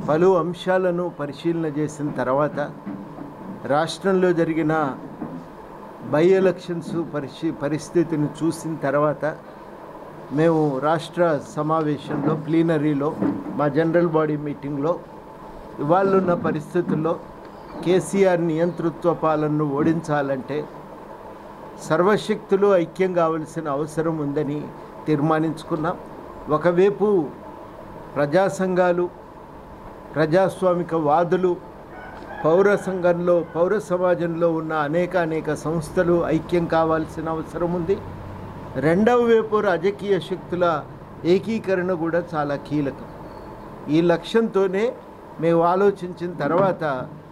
పలు అంశాలను పరిశీలన చేసిన తర్వాత రాష్ట్రంలో జరిగిన బై ఎలక్షన్స్ పరిస్థి పరిస్థితిని చూసిన తర్వాత మేము రాష్ట్ర సమావేశంలో ప్లీనరీలో మా జనరల్ బాడీ మీటింగ్లో ఇవాళున్న పరిస్థితుల్లో కేసీఆర్ నియంతృత్వ పాలనను ఓడించాలంటే సర్వశక్తులు ఐక్యం కావలసిన అవసరం ఉందని తీర్మానించుకున్నాం ఒకవైపు ప్రజా సంఘాలు ప్రజాస్వామిక వాదులు పౌర సంఘంలో పౌర సమాజంలో ఉన్న అనేక అనేక సంస్థలు ఐక్యం కావాల్సిన అవసరం ఉంది రెండవ వైపు రాజకీయ శక్తుల ఏకీకరణ కూడా చాలా కీలకం ఈ లక్ష్యంతోనే మేము ఆలోచించిన తర్వాత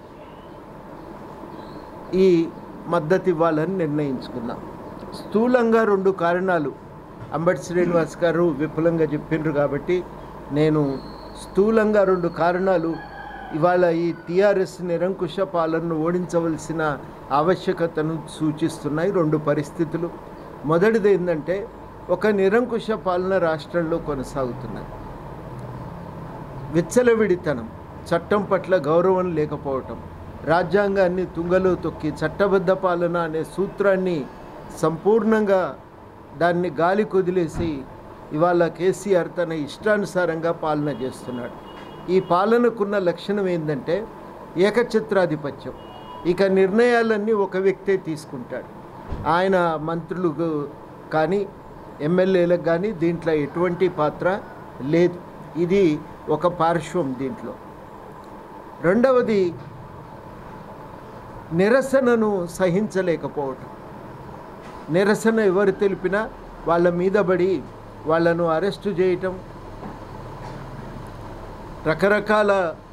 ఈ మద్దతు ఇవ్వాలని నిర్ణయించుకున్నాం స్థూలంగా రెండు కారణాలు అంబటి శ్రీనివాస్ గారు విపులంగా చెప్పిండ్రు కాబట్టి నేను స్థూలంగా రెండు కారణాలు ఇవాళ ఈ టీఆర్ఎస్ నిరంకుశ పాలనను ఓడించవలసిన ఆవశ్యకతను సూచిస్తున్నాయి రెండు పరిస్థితులు మొదటిది ఏంటంటే ఒక నిరంకుశ పాలన రాష్ట్రంలో కొనసాగుతున్నది విచ్చలవిడితనం చట్టం పట్ల గౌరవం లేకపోవటం రాజ్యాంగాన్ని తుంగలో తొక్కి చట్టబద్ధ పాలన అనే సూత్రాన్ని సంపూర్ణంగా దాన్ని గాలి కొదిలేసి ఇవాళ కేసీఆర్ తన ఇష్టానుసారంగా పాలన చేస్తున్నాడు ఈ పాలనకున్న లక్షణం ఏంటంటే ఏకఛత్రాధిపత్యం ఇక నిర్ణయాలన్నీ ఒక వ్యక్తే తీసుకుంటాడు ఆయన మంత్రులకు కానీ ఎమ్మెల్యేలకు కానీ దీంట్లో ఎటువంటి పాత్ర లేదు ఇది ఒక పార్శ్వం దీంట్లో రెండవది నిరసనను సహించలేకపోవటం నిరసన ఎవరు తెలిపినా వాళ్ళ మీద పడి వాళ్ళను అరెస్టు చేయటం రకరకాల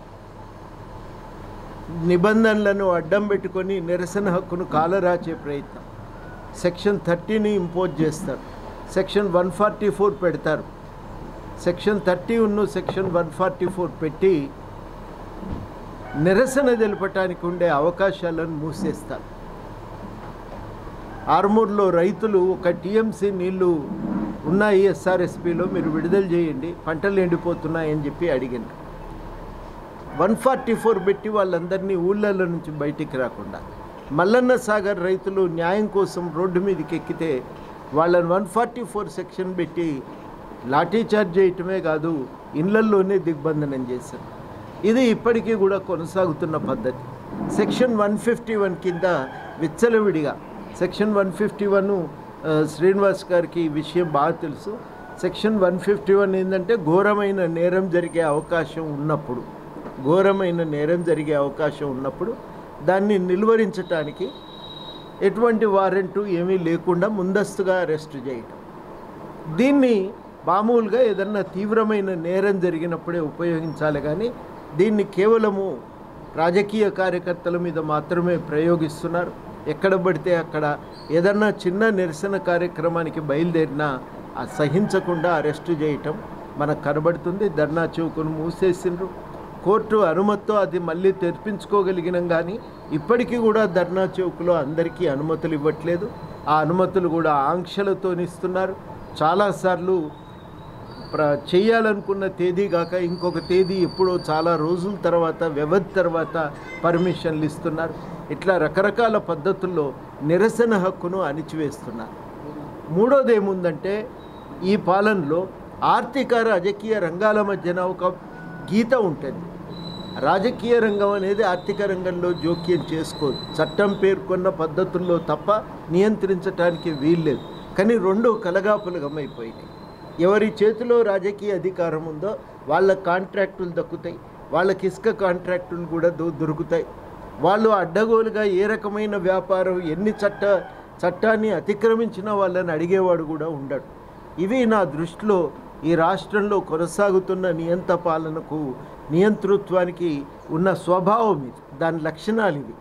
నిబంధనలను అడ్డం పెట్టుకొని నిరసన హక్కును కాలరాచే ప్రయత్నం సెక్షన్ థర్టీని ఇంపోజ్ చేస్తారు సెక్షన్ వన్ ఫార్టీ ఫోర్ పెడతారు సెక్షన్ థర్టీ ఉన్ను సెక్షన్ వన్ ఫార్టీ ఫోర్ పెట్టి నిరసన తెలపటానికి ఉండే అవకాశాలను మూసేస్తారు ఆర్మూర్లో రైతులు ఒక టీఎంసీ నీళ్లు ఉన్నాయి ఎస్ఆర్ఎస్పిలో మీరు విడుదల చేయండి పంటలు ఎండిపోతున్నాయని చెప్పి అడిగింది వన్ ఫార్టీ ఫోర్ పెట్టి వాళ్ళందరినీ ఊళ్ళల్లో నుంచి బయటికి రాకుండా మల్లన్న సాగర్ రైతులు న్యాయం కోసం రోడ్డు మీదకి ఎక్కితే వాళ్ళని వన్ ఫార్టీ ఫోర్ సెక్షన్ పెట్టి లాఠీ చార్జ్ చేయటమే కాదు ఇళ్లల్లోనే దిగ్బంధనం చేశారు ఇది ఇప్పటికీ కూడా కొనసాగుతున్న పద్ధతి సెక్షన్ వన్ ఫిఫ్టీ వన్ కింద విచ్చలవిడిగా section one fifty one Srinivas గారికి ఈ విషయం బాగా తెలుసు సెక్షన్ వన్ ఫిఫ్టీ వన్ ఏంటంటే ఘోరమైన నేరం జరిగే అవకాశం ఉన్నప్పుడు ఘోరమైన నేరం జరిగే అవకాశం ఉన్నప్పుడు దాన్ని నిలువరించటానికి ఎటువంటి వారెంటు ఏమీ లేకుండా ముందస్తుగా అరెస్ట్ చేయటం దీన్ని మామూలుగా ఏదన్నా తీవ్రమైన నేరం జరిగినప్పుడే ఉపయోగించాలి కానీ దీన్ని కేవలము రాజకీయ కార్యకర్తల మీద మాత్రమే ప్రయోగిస్తున్నారు ఎక్కడ పడితే అక్కడ ఏదన్నా చిన్న నిరసన కార్యక్రమానికి బయలుదేరినా ఆ సహించకుండా అరెస్టు చేయటం మనకు కనబడుతుంది ధర్నా చౌకును మూసేసిండ్రు కోర్టు అనుమతితో అది మళ్ళీ తెరిపించుకోగలిగినాం కానీ ఇప్పటికీ కూడా ధర్నా చౌక్లో అందరికీ అనుమతులు ఇవ్వట్లేదు ఆ అనుమతులు కూడా ఆంక్షలతో ఇస్తున్నారు చాలాసార్లు ప్ర చేయాలనుకున్న తేదీ కాక ఇంకొక తేదీ ఎప్పుడో చాలా రోజుల తర్వాత వ్యవధి తర్వాత పర్మిషన్లు ఇస్తున్నారు ఇట్లా రకరకాల పద్ధతుల్లో నిరసన హక్కును అణిచివేస్తున్నారు మూడోది ఏముందంటే ఈ పాలనలో ఆర్థిక రాజకీయ రంగాల మధ్యన ఒక గీత ఉంటుంది రాజకీయ రంగం అనేది ఆర్థిక రంగంలో జోక్యం చేసుకోదు చట్టం పేర్కొన్న పద్ధతుల్లో తప్ప నియంత్రించడానికి వీల్లేదు కానీ రెండు కలగాపులగమైపోయినాయి ఎవరి చేతిలో రాజకీయ అధికారం ఉందో వాళ్ళ కాంట్రాక్టులు దక్కుతాయి వాళ్ళకి ఇసుక కాంట్రాక్టులు కూడా దొ- దొరుకుతాయి వాళ్ళు అడ్డగోలుగా ఏ రకమైన వ్యాపారం ఎన్ని చట్ట చట్టాన్ని అతిక్రమించిన వాళ్ళని అడిగేవాడు కూడా ఉండడు ఇవి నా దృష్టిలో ఈ రాష్ట్రంలో కొనసాగుతున్న నియంత పాలనకు నియంతృత్వానికి ఉన్న స్వభావం ఇది దాని లక్షణాలు ఇవి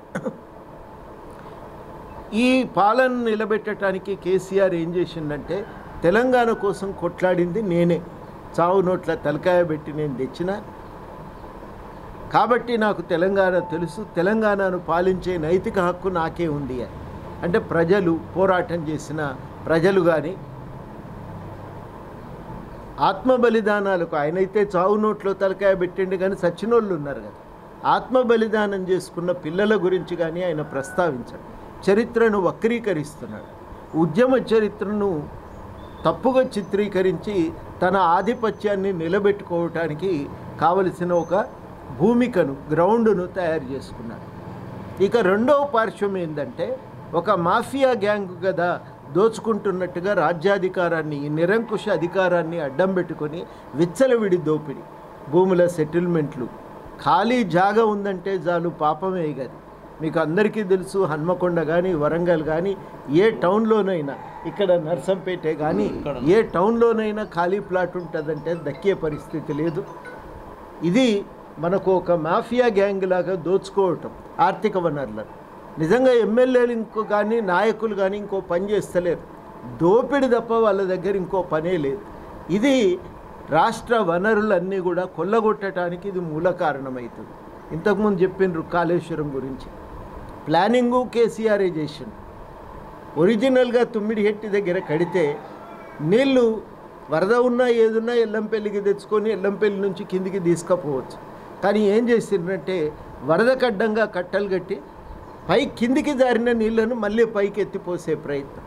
ఈ పాలన నిలబెట్టడానికి కేసీఆర్ ఏం చేసిందంటే తెలంగాణ కోసం కొట్లాడింది నేనే చావు నోట్ల తలకాయ పెట్టి నేను తెచ్చిన కాబట్టి నాకు తెలంగాణ తెలుసు తెలంగాణను పాలించే నైతిక హక్కు నాకే ఉంది అని అంటే ప్రజలు పోరాటం చేసిన ప్రజలు కానీ ఆత్మ బలిదానాలకు ఆయనైతే చావు నోట్లో తలకాయ పెట్టిండు కానీ సచ్చినోళ్ళు ఉన్నారు కదా ఆత్మ బలిదానం చేసుకున్న పిల్లల గురించి కానీ ఆయన ప్రస్తావించాడు చరిత్రను వక్రీకరిస్తున్నాడు ఉద్యమ చరిత్రను తప్పుగా చిత్రీకరించి తన ఆధిపత్యాన్ని నిలబెట్టుకోవటానికి కావలసిన ఒక భూమికను గ్రౌండ్ను తయారు చేసుకున్నాడు ఇక రెండవ పార్శ్వం ఏంటంటే ఒక మాఫియా గ్యాంగ్ కదా దోచుకుంటున్నట్టుగా రాజ్యాధికారాన్ని ఈ నిరంకుశ అధికారాన్ని అడ్డం పెట్టుకొని విచ్చలవిడి దోపిడి భూముల సెటిల్మెంట్లు ఖాళీ జాగా ఉందంటే చాలు పాపమే గది మీకు అందరికీ తెలుసు హన్మకొండ కానీ వరంగల్ కానీ ఏ టౌన్లోనైనా ఇక్కడ నర్సంపేటే కానీ ఏ టౌన్లోనైనా ఖాళీ ప్లాట్ ఉంటుందంటే దక్కే పరిస్థితి లేదు ఇది మనకు ఒక మాఫియా గ్యాంగ్ లాగా దోచుకోవటం ఆర్థిక వనరులను నిజంగా ఎమ్మెల్యేలు ఇంకో కానీ నాయకులు కానీ ఇంకో పని చేస్తలేరు దోపిడి తప్ప వాళ్ళ దగ్గర ఇంకో పనే లేదు ఇది రాష్ట్ర వనరులన్నీ కూడా కొల్లగొట్టడానికి ఇది మూల కారణమవుతుంది ఇంతకుముందు చెప్పిండ్రు కాళేశ్వరం గురించి ప్లానింగు కేసీఆరే చేసిండు ఒరిజినల్గా తుమ్మిడిహెట్టి దగ్గర కడితే నీళ్లు వరద ఉన్నా ఏదున్నా ఎల్లంపల్లికి తెచ్చుకొని ఎల్లంపల్లి నుంచి కిందికి తీసుకుపోవచ్చు కానీ ఏం చేసిండ్రంటే వరదకు అడ్డంగా కట్టలు కట్టి పై కిందికి జారిన నీళ్లను మళ్ళీ పైకి ఎత్తిపోసే ప్రయత్నం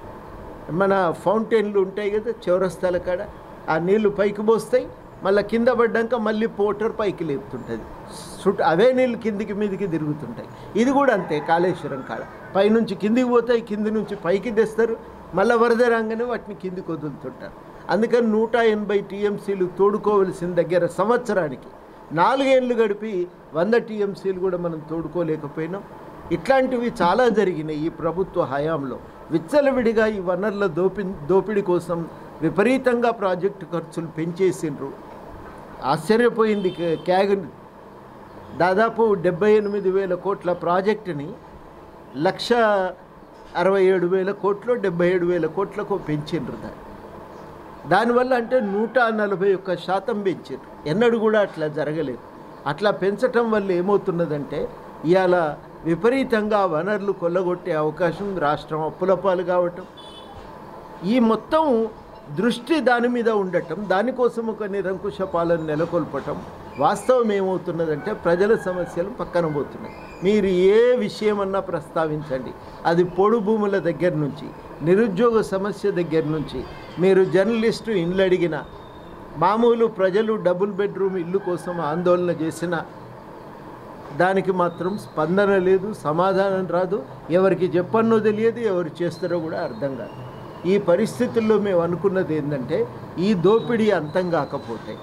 మన ఫౌంటైన్లు ఉంటాయి కదా చౌరస్తాల కాడ ఆ నీళ్లు పైకి పోస్తాయి మళ్ళీ కింద పడ్డాక మళ్ళీ పోటర్ పైకి లేపుతుంటుంది చుట్టూ అవే నీళ్ళు కిందికి మీదికి తిరుగుతుంటాయి ఇది కూడా అంతే కాళేశ్వరం కాడ పైనుంచి కిందికి పోతాయి కింది నుంచి పైకి తెస్తారు మళ్ళీ వరద రాగానే వాటిని కిందికి వదులుతుంటారు అందుకని నూట ఎనభై టీఎంసీలు తోడుకోవలసిన దగ్గర సంవత్సరానికి నాలుగేళ్ళు గడిపి వంద టీఎంసీలు కూడా మనం తోడుకోలేకపోయినాం ఇట్లాంటివి చాలా జరిగినాయి ఈ ప్రభుత్వ హయాంలో విచ్చలవిడిగా ఈ వనరుల దోపి దోపిడీ కోసం విపరీతంగా ప్రాజెక్టు ఖర్చులు పెంచేసిండ్రు ఆశ్చర్యపోయింది కే- క్యాగ్ దాదాపు డెబ్బై ఎనిమిది వేల కోట్ల ప్రాజెక్టుని లక్ష అరవై ఏడు వేల కోట్లు డెబ్బై ఏడు వేల కోట్లకు పెంచిండ్రు దాన్ని దానివల్ల అంటే నూట నలభై ఒక్క శాతం పెంచారు ఎన్నడూ కూడా అట్లా జరగలేదు అట్లా పెంచటం వల్ల ఏమవుతున్నదంటే ఇవాళ విపరీతంగా వనరులు కొల్లగొట్టే అవకాశం రాష్ట్రం అప్పుల పాలు కావటం ఈ మొత్తం దృష్టి దాని మీద ఉండటం దానికోసం ఒక నిరంకుశ పాలన నెలకొల్పటం వాస్తవం ఏమవుతున్నదంటే ప్రజల సమస్యలు పక్కన పోతున్నాయి మీరు ఏ విషయమన్నా ప్రస్తావించండి అది పొడు భూముల దగ్గర నుంచి నిరుద్యోగ సమస్య దగ్గర నుంచి మీరు జర్నలిస్టు ఇండ్లు అడిగిన మామూలు ప్రజలు డబుల్ బెడ్రూమ్ ఇల్లు కోసం ఆందోళన చేసిన దానికి మాత్రం స్పందన లేదు సమాధానం రాదు ఎవరికి చెప్పన్నో తెలియదు ఎవరు చేస్తారో కూడా అర్థం కాదు ఈ పరిస్థితుల్లో మేము అనుకున్నది ఏంటంటే ఈ దోపిడీ అంతం కాకపోతే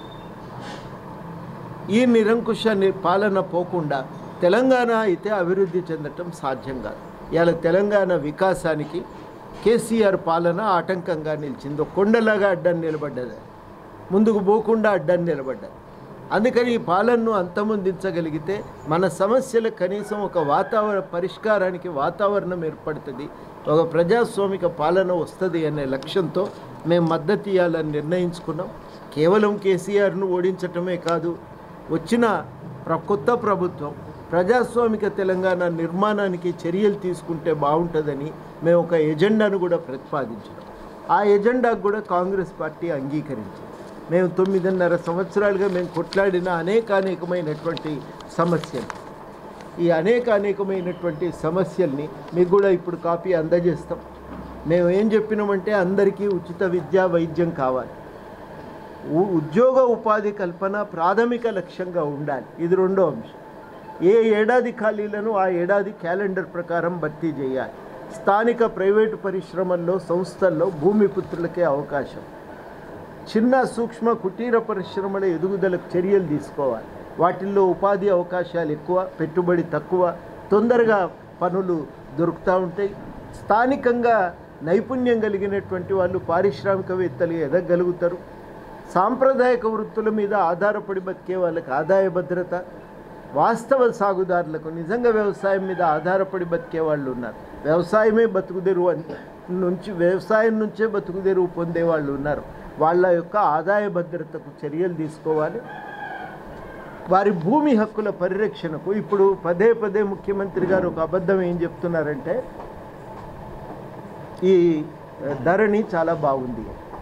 ఈ నిరంకుశ ని- పాలన పోకుండా తెలంగాణ అయితే అభివృద్ధి చెందటం సాధ్యం కాదు ఇవాళ తెలంగాణ వికాసానికి కేసీఆర్ పాలన ఆటంకంగా నిలిచింది ఒక కొండలాగా అడ్డం నిలబడ్డది ముందుకు పోకుండా అడ్డం నిలబడ్డది అందుకని ఈ పాలనను అంతమొందించగలిగితే మన సమస్యలకు కనీసం ఒక వాతావరణ పరిష్కారానికి వాతావరణం ఏర్పడుతుంది ఒక ప్రజాస్వామిక పాలన వస్తుంది అనే లక్ష్యంతో మేము మద్దతు ఇవ్వాలని నిర్ణయించుకున్నాం కేవలం కేసీఆర్ను ఓడించటమే కాదు వచ్చిన ప్ర కొత్త ప్రభుత్వం ప్రజాస్వామిక తెలంగాణ నిర్మాణానికి చర్యలు తీసుకుంటే బాగుంటుందని మేము ఒక ఎజెండాను కూడా ప్రతిపాదించినాం ఆ ఎజెండాకు కూడా కాంగ్రెస్ పార్టీ అంగీకరించింది మేము తొమ్మిదిన్నర సంవత్సరాలుగా మేము కొట్లాడిన అనేకానేకమైనటువంటి సమస్యలు ఈ అనేక అనేకమైనటువంటి సమస్యల్ని మీకు కూడా ఇప్పుడు కాపీ అందజేస్తాం మేము ఏం చెప్పినామంటే అందరికీ ఉచిత విద్య వైద్యం కావాలి ఉ- ఉద్యోగ ఉపాధి కల్పన ప్రాథమిక లక్ష్యంగా ఉండాలి ఇది రెండో అంశం ఏ ఏడాది ఖాళీలను ఆ ఏడాది క్యాలెండర్ ప్రకారం భర్తీ చేయాలి స్థానిక ప్రైవేటు పరిశ్రమల్లో సంస్థల్లో భూమిపుత్రులకే అవకాశం చిన్న సూక్ష్మ కుటీర పరిశ్రమల ఎదుగుదలకు చర్యలు తీసుకోవాలి వాటిల్లో ఉపాధి అవకాశాలు ఎక్కువ పెట్టుబడి తక్కువ తొందరగా పనులు దొరుకుతూ ఉంటాయి స్థానికంగా నైపుణ్యం కలిగినటువంటి వాళ్ళు పారిశ్రామికవేత్తలు ఎదగలుగుతారు సాంప్రదాయక వృత్తుల మీద ఆధారపడి బతికే వాళ్ళకి ఆదాయ భద్రత వాస్తవ సాగుదారులకు నిజంగా వ్యవసాయం మీద ఆధారపడి బతికే వాళ్ళు ఉన్నారు వ్యవసాయమే బతుకుదెరువు అని నుంచి వ్యవసాయం నుంచే బతుకుదెరువు పొందే వాళ్ళు ఉన్నారు వాళ్ళ యొక్క ఆదాయ భద్రతకు చర్యలు తీసుకోవాలి వారి భూమి హక్కుల పరిరక్షణకు ఇప్పుడు పదే పదే ముఖ్యమంత్రి గారు ఒక అబద్ధం ఏం చెప్తున్నారంటే ఈ ధరణి చాలా బాగుంది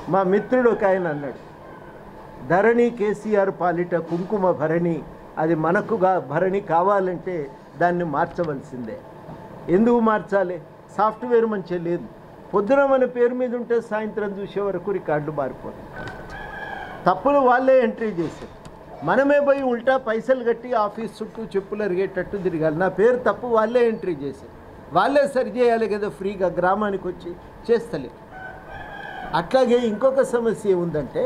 మా మిత్రుడు ఒక ఆయన అన్నాడు ధరణి కేసీఆర్ పాలిట కుంకుమ భరణి అది మనకుగా భరణి కావాలంటే దాన్ని మార్చవలసిందే ఎందుకు మార్చాలి సాఫ్ట్వేర్ మంచిగా లేదు పొద్దున మన పేరు మీద ఉంటే సాయంత్రం చూసే వరకు రికార్డు మారిపోతుంది తప్పులు వాళ్ళే ఎంట్రీ చేశారు మనమే పోయి ఉల్టా పైసలు కట్టి ఆఫీస్ చుట్టూ చెప్పులు అరిగేటట్టు తిరగాలి నా పేరు తప్పు వాళ్ళే ఎంట్రీ చేశారు వాళ్ళే సరి చేయాలి కదా ఫ్రీగా గ్రామానికి వచ్చి చేస్తలే అట్లాగే ఇంకొక సమస్య ఏముందంటే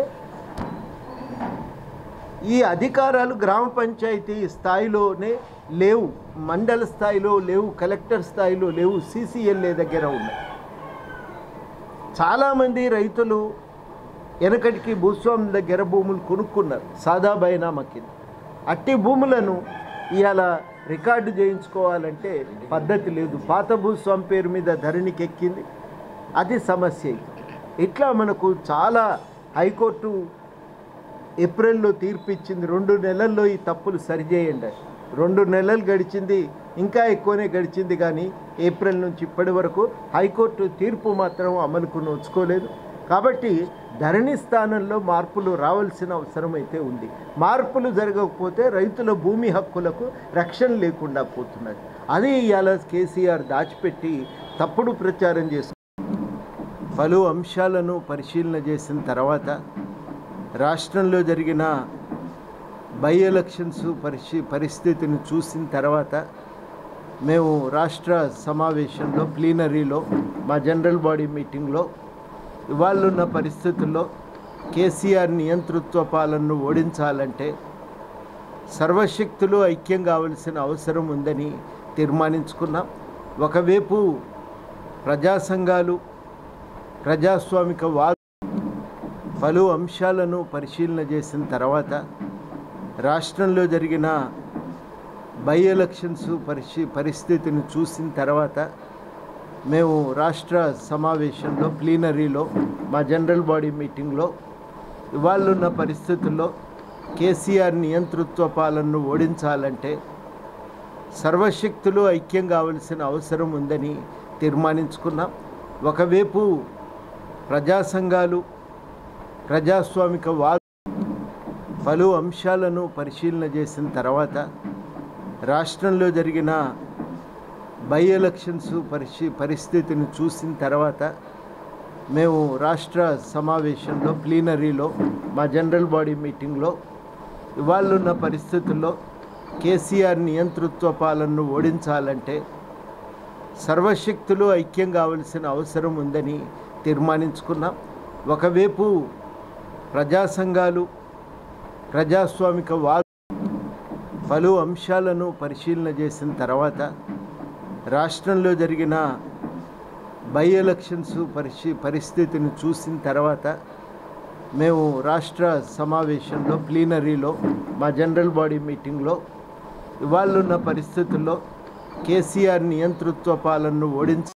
ఈ అధికారాలు గ్రామ పంచాయతీ స్థాయిలోనే లేవు మండల స్థాయిలో లేవు కలెక్టర్ స్థాయిలో లేవు సీసీఎల్ఏ దగ్గర ఉన్నాయి చాలామంది రైతులు వెనకటికి భూస్వాముల దగ్గర భూములు కొనుక్కున్నారు సాదా బైనామా కింద అట్టి భూములను ఇవాళ రికార్డు చేయించుకోవాలంటే పద్ధతి లేదు పాత భూస్వామి పేరు మీద ధరణికి ఎక్కింది అది సమస్య ఇది. ఇట్లా మనకు చాలా హైకోర్టు ఏప్రిల్లో తీర్పు ఇచ్చింది రెండు నెలల్లో ఈ తప్పులు సరిచేయండి అని. రెండు నెలలు గడిచింది ఇంకా ఎక్కువనే గడిచింది కానీ ఏప్రిల్ నుంచి ఇప్పటి వరకు హైకోర్టు తీర్పు మాత్రం అమలుకు నోచుకోలేదు కాబట్టి ధరణి స్థానంలో మార్పులు రావాల్సిన అవసరం అయితే ఉంది మార్పులు జరగకపోతే రైతుల భూమి హక్కులకు రక్షణ లేకుండా పోతున్నది అది ఇవాళ కేసీఆర్ దాచిపెట్టి తప్పుడు ప్రచారం చేస్తూ పలు అంశాలను పరిశీలన చేసిన తర్వాత రాష్ట్రంలో జరిగిన బై ఎలక్షన్స్ పరిశీ పరిస్థితిని చూసిన తర్వాత మేము రాష్ట్ర సమావేశంలో ప్లీనరీలో మా జనరల్ బాడీ మీటింగ్లో ఇవాళున్న పరిస్థితుల్లో కేసీఆర్ నియంతృత్వ పాలనను ఓడించాలంటే సర్వశక్తులు ఐక్యం కావలసిన అవసరం ఉందని తీర్మానించుకున్నాం ఒకవైపు ప్రజా సంఘాలు ప్రజాస్వామిక వాద పలు అంశాలను పరిశీలన చేసిన తర్వాత రాష్ట్రంలో జరిగిన బై ఎలక్షన్స్ పరిశీ పరిస్థితిని చూసిన తర్వాత మేము రాష్ట్ర సమావేశంలో ప్లీనరీలో మా జనరల్ బాడీ మీటింగ్లో ఇవాళున్న పరిస్థితుల్లో కేసీఆర్ నియంతృత్వ పాలనను ఓడించాలంటే సర్వశక్తులు ఐక్యం కావలసిన అవసరం ఉందని తీర్మానించుకున్నాం ఒకవైపు ప్రజా సంఘాలు ప్రజాస్వామిక వాద పలు అంశాలను పరిశీలన చేసిన తర్వాత రాష్ట్రంలో జరిగిన బై ఎలక్షన్స్ పరిశీ పరిస్థితిని చూసిన తర్వాత మేము రాష్ట్ర సమావేశంలో ప్లీనరీలో మా జనరల్ బాడీ మీటింగ్లో ఇవాళున్న పరిస్థితుల్లో కేసీఆర్ నియంతృత్వ పాలనను ఓడించాలంటే సర్వశక్తులు ఐక్యం కావలసిన అవసరం ఉందని తీర్మానించుకున్నాం ఒకవైపు ప్రజా సంఘాలు ప్రజాస్వామిక వాద పలు అంశాలను పరిశీలన చేసిన తర్వాత రాష్ట్రంలో జరిగిన బై ఎలక్షన్స్ పరిశీ పరిస్థితిని చూసిన తర్వాత మేము రాష్ట్ర సమావేశంలో ప్లీనరీలో మా జనరల్ బాడీ మీటింగ్లో ఇవాళున్న పరిస్థితుల్లో కేసీఆర్ నియంతృత్వ పాలనను ఓడించి